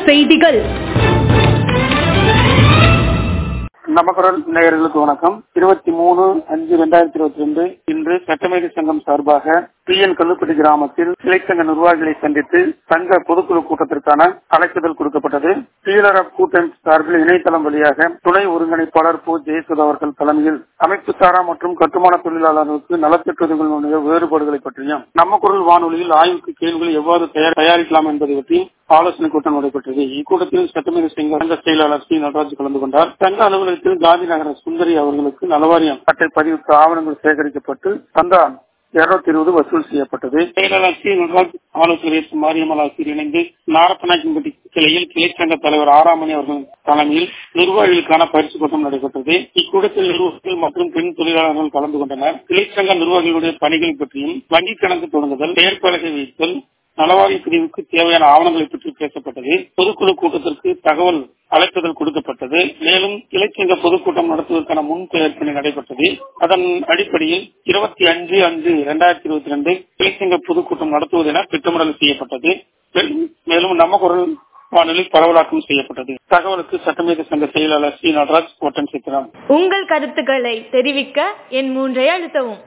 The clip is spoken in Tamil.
செய்திகள் நமக்குரல் நேயர்களுக்கு வணக்கம் இருபத்தி மூணு அஞ்சு ரெண்டாயிரத்தி இருபத்தி ரெண்டு இன்று சட்டமேதை சங்கம் சார்பாக பி என் கல்லுப்பட்டி கிராமத்தில் கிளைச்சங்க நிர்வாகிகளை சந்தித்து சங்க பொதுக்குழு கூட்டத்திற்கான அழைப்புதல் கொடுக்கப்பட்டது டீலர் ஆப் கூட்டணி சார்பில் இணையதளம் வழியாக துணை ஒருங்கிணைப்பாளர் பு ஜெயசுதா அவர்கள் தலைமையில் அமைப்பு சாரா மற்றும் கட்டுமான தொழிலாளர்களுக்கு நலத்திட்டங்களுடைய வேறுபாடுகளை பற்றியும் நம்ம குரல் வானொலியில் ஆய்வுக்கு கேள்விகளை எவ்வாறு தயார் தயாரிக்கலாம் என்பதை பற்றியும் ஆலோசனை கூட்டம் நடைபெற்றது இக்கூட்டத்தில் சட்டமேதை சங்க செயலாளர் சி நடராஜ் கலந்து கொண்டார் சங்க அலுவலகத்தில் காந்தி நகர சுந்தரி அவர்களுக்கு நலவாரியம் அட்டை பதிவுக்கு ஆவணங்கள் சேகரிக்கப்பட்டு சந்தா இருநூத்தி இருபது வசூல் செய்யப்பட்டது செயலாளர் சி நடராஜ் ஆலோசகர் மாரியம்மாள் ஆசிரியர் இணைந்து நாரப்பநாயக்கன்பட்டி கிளையில் கிளைச்சங்க தலைவர் ஆறாமணி அவர்கள் தலைமையில் நிர்வாகிகளுக்கான பயிற்சி கூட்டம் நடைபெற்றது இக்கூட்டத்தில் நிர்வாகிகள் மற்றும் பெண் தொழிலாளர்கள் கலந்து கொண்டனர் கிளைச்சங்க நிர்வாகிகளுடைய பணிகள் பற்றியும் வங்கிக் கணக்கு தொடங்குதல் பெயர்ப்பலகை வைத்தல் நலவாரி பிரிவுக்கு தேவையான ஆவணங்களை பற்றி பேசப்பட்டது பொதுக்குழு கூட்டத்திற்கு தகவல் அழைப்புதல் கொடுக்கப்பட்டது மேலும் இலக்கிய பொதுக்கூட்டம் நடத்துவதற்கான முன் தயாரிப்பணி நடைபெற்றது அதன் அடிப்படையில் இருபத்தி அஞ்சு அஞ்சு இரண்டாயிரத்தி இருபத்தி ரெண்டு இலக்கிய பொதுக்கூட்டம் நடத்துவது என திட்டமிடல் செய்யப்பட்டது மேலும் நம்ம குரல் வானொலியில் பரவலாக்கம் செய்யப்பட்டது தகவலுக்கு சட்டமேத சங்க செயலாளர் சி நடராஜ் ஓட்டன் சித்திரம் உங்கள் கருத்துக்களை தெரிவிக்க என் மூன்றை அழுத்தவும்